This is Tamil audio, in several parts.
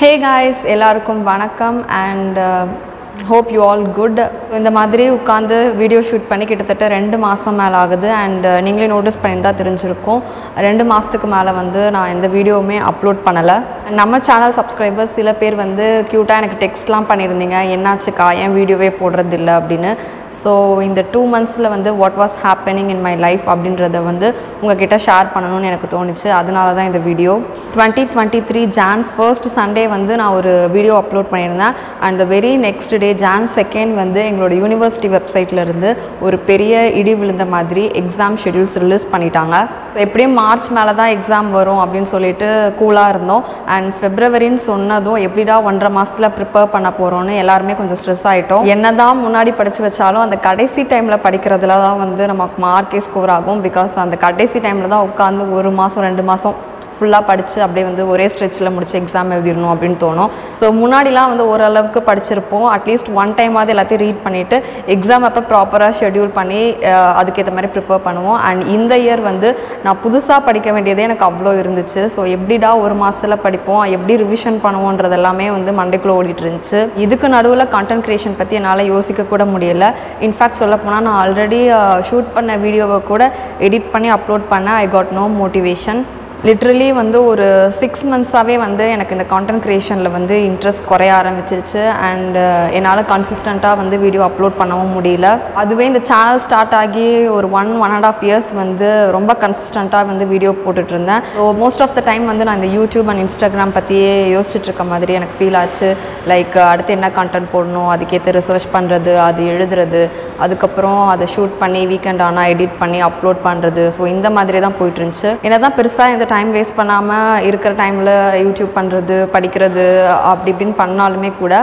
ஹே காய்ஸ் எல்லாருக்கும் வணக்கம் and hope you all good இந்த மாதிரி உட்காந்து வீடியோ ஷூட் பண்ணி கிட்டத்தட்ட ரெண்டு மாதம் மேலே ஆகுது அண்ட் நீங்களே நோட்டீஸ் பண்ணியிருந்தா தெரிஞ்சிருக்கும் ரெண்டு மாதத்துக்கு மேலே வந்து நான் எந்த வீடியோவுமே அப்லோட் பண்ணலை நம்ம சேனல் சப்ஸ்கிரைபர்ஸ் சில பேர் வந்து க்யூட்டாக எனக்கு டெக்ஸ்ட்லாம் பண்ணியிருந்தீங்க என்னாச்சுக்கா ஏன் வீடியோவே போடுறது இல்லை அப்படின்னு ஸோ இந்த டூ மந்த்ஸில் வந்து what was happening in my life அப்படின்றத வந்து உங்ககிட்ட ஷேர் பண்ணணும்னு எனக்கு தோணுச்சு அதனால தான் இந்த video twenty twenty three Jan first Sunday வந்து நான் ஒரு வீடியோ அப்லோட் பண்ணியிருந்தேன் and the very next day Jan second வந்து எங்களோட யூனிவர்சிட்டி வெப்சைட்டில் இருந்து ஒரு பெரிய இடி விழுந்த மாதிரி எக்ஸாம் ஷெட்யூல்ஸ் ரிலீஸ் பண்ணிட்டாங்க ஸோ எப்படியும் மார்ச் மேலே தான் எக்ஸாம் வரும் அப்படின்னு சொல்லிட்டு கூலாக இருந்தோம் அண்ட் ஃபெப்ரவரின்னு சொன்னதும் எப்படிடா ஒன்றரை மாதத்தில் ப்ரிப்பேர் பண்ண போகிறோன்னு எல்லாருமே கொஞ்சம் ஸ்ட்ரெஸ் ஆகிட்டோம் என்ன தான் முன்னாடி படித்து வச்சாலும் அந்த கடைசி டைமில் படிக்கிறதுல தான் வந்து நமக்கு மார்க்கே ஸ்கோர் ஆகும் பிகாஸ் அந்த கடைசி டைமில் தான் உட்காந்து ஒரு மாதம் ரெண்டு மாதம் ஃபுல்லாக படித்து அப்படியே வந்து ஒரே ஸ்ட்ரெச்சில் முடிச்சு எக்ஸாம் எழுதிடணும் அப்படின்னு தோணும் ஸோ முன்னாடிலாம் வந்து ஓரளவுக்கு படிச்சிருப்போம் அட்லீஸ்ட் ஒன் டைமாவது எல்லாத்தையும் ரீட் பண்ணிவிட்டு எக்ஸாம் அப்போ ப்ராப்பராக ஷெட்யூல் பண்ணி அஹ், அதுக்கேற்ற மாதிரி ப்ரிப்பேர் பண்ணுவோம் அண்ட் இந்த இயர் வந்து நான் புதுசாக படிக்க வேண்டியதே எனக்கு அவ்வளோ இருந்துச்சு ஸோ எப்படிடா ஒரு மாதத்தில் படிப்போம் எப்படி ரிவிஷன் பண்ணுவோன்றது எல்லாமே வந்து மண்டைக்குள்ளே ஓடிட்டு இருந்துச்சு இதுக்கு நடுவில் கண்டென்ட் க்ரியேஷன் பற்றி என்னால் யோசிக்க கூட முடியல இன்ஃபேக்ட் சொல்ல போனால் நான் ஆல்ரெடி ஷூட் பண்ண வீடியோவை கூட எடிட் பண்ணி அப்லோட் பண்ண I got no motivation literally வந்து ஒரு சிக்ஸ் மந்த்ஸாகவே வந்து எனக்கு இந்த கான்டென்ட் க்ரியேஷனில் வந்து இன்ட்ரெஸ்ட் குறைய ஆரம்பிச்சிருச்சு அண்ட் என்னால் கன்சிஸ்டண்ட்டாக வந்து வீடியோ அப்லோட் பண்ணவும் முடியல அதுவே இந்த சேனல் ஸ்டார்ட் ஆகி ஒரு one one and half years வந்து ரொம்ப கன்சிஸ்டண்ட்டாக வந்து வீடியோ போட்டுட்டு இருந்தேன் so most of the time வந்து நான் இந்த யூடியூப் அண்ட் இன்ஸ்டாகிராம் பற்றியே யோசிச்சுட்டு இருக்க மாதிரி எனக்கு ஃபீல் ஆச்சு லைக் அடுத்து என்ன கண்டென்ட் போடணும் அதுக்கேற்ற ரிசர்ச் பண்ணுறது அது எழுதுறது அதுக்கப்புறம் அதை ஷூட் பண்ணி வீக்கெண்ட் ஆனால் எடிட் பண்ணி அப்லோட் பண்ணுறது ஸோ இந்த மாதிரி தான் போயிட்டு இருந்துச்சு என்ன தான் பெருசாக இந்த டைம் வேஸ்ட் பண்ணாமல் இருக்கிற டைமில் யூடியூப் பண்ணுறது படிக்கிறது அப்படி இப்படின்னு பண்ணாலுமே கூட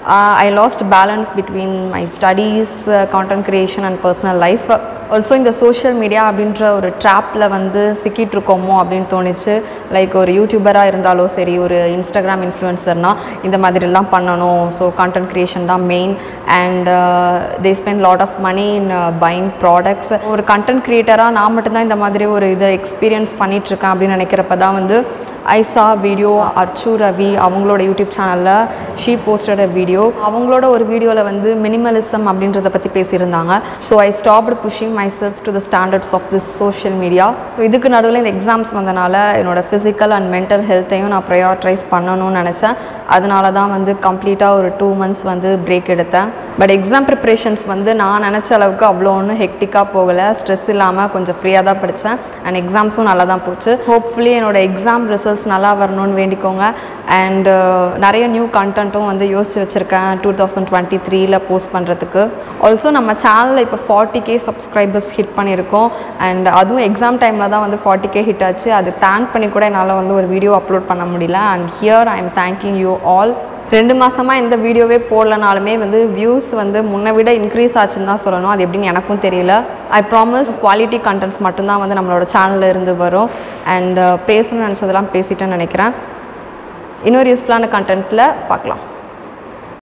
I lost balance between my studies content creation and personal life also இந்த சோஷியல் மீடியா அப்படின்ற ஒரு ட்ராப்பில் வந்து சிக்கிட்டு இருக்கோமோ அப்படின்னு தோணுச்சு லைக் ஒரு யூடியூபராக இருந்தாலும் சரி ஒரு இன்ஸ்டாகிராம் இன்ஃப்ளூயன்சர்னால் இந்த மாதிரிலாம் பண்ணணும் ஸோ கான்டென்ட் க்ரியேஷன் தான் main and they spend lot of money in buying products ஒரு கண்டென்ட் க்ரியேட்டராக நான் மட்டும்தான் இந்த மாதிரி ஒரு இதை எக்ஸ்பீரியன்ஸ் பண்ணிகிட்ருக்கேன் அப்படின்னு நினைக்கிறப்ப தான் வந்து ஐசா வீடியோ அர்ச்சு ரவி அவங்களோட யூடியூப் சேனலில் ஷீ போஸ்டட் வீடியோ அவங்களோட ஒரு வீடியோவில் வந்து மினிமலிசம் அப்படின்றத பற்றி பேசியிருந்தாங்க so I stopped pushing myself to the standards of this social media so இதுக்கு நடுவில் இந்த எக்ஸாம்ஸ் வந்தனால என்னோட ஃபிசிக்கல் அண்ட் மென்டல் ஹெல்த்தையும் நான் ப்ரையாரிட்டைஸ் பண்ணணும்னு நினச்சேன் அதனால தான் வந்து கம்ப்ளீட்டாக ஒரு டூ மந்த்ஸ் வந்து பிரேக் எடுத்தேன் பட் எக்ஸாம் ப்ரிப்ரேஷன்ஸ் வந்து நான் நினச்ச அளவுக்கு அவ்வளோ ஒன்றும் ஹெக்டிக்காக போகலை ஸ்ட்ரெஸ் இல்லாமல் கொஞ்சம் ஃப்ரீயாக தான் படித்தேன் அண்ட் எக்ஸாம்ஸும் நல்லா தான் போச்சு ஹோப்ஃபுல்லி என்னோட எக்ஸாம் ரிசல்ட்ஸ் நல்லா வரணும்னு வேண்டிக்கோங்க அண்ட் நிறைய நியூ கண்டென்ட்டும் வந்து யோசிச்சு வச்சுருக்கேன் டூ தௌசண்ட் டுவெண்ட்டி த்ரீல போஸ்ட் பண்ணுறதுக்கு ஆல்சோ நம்ம சேனலில் இப்போ ஃபார்ட்டி கே சப்ஸ்கிரைபர்ஸ் ஹிட் பண்ணியிருக்கோம் அண்ட் அதுவும் எக்ஸாம் டைமில் தான் வந்து ஃபார்ட்டி கே ஹிட் ஆச்சு அது தேங்க் பண்ணி கூட என்னால் வந்து ஒரு வீடியோ அப்லோட் பண்ண முடியல and here I am thanking you all ரெண்டு மாதமாக எந்த வீடியோவே போடலனாலுமே வந்து வியூஸ் வந்து முன்னை விட இன்க்ரீஸ் ஆச்சுன்னு தான் சொல்லணும் அது எப்படின்னு எனக்கும் தெரியல ஐ ப்ராமிஸ் குவாலிட்டி கண்டென்ட்ஸ் மட்டும்தான் வந்து நம்மளோட சேனலில் இருந்து வரும் அண்ட் பேசணும்னு நினச்சதெல்லாம் பேசிட்டேன்னு நினைக்கிறேன் இன்னொரு யூஸ்ஃபுல்லான கண்டென்ட்டில் பார்க்கலாம்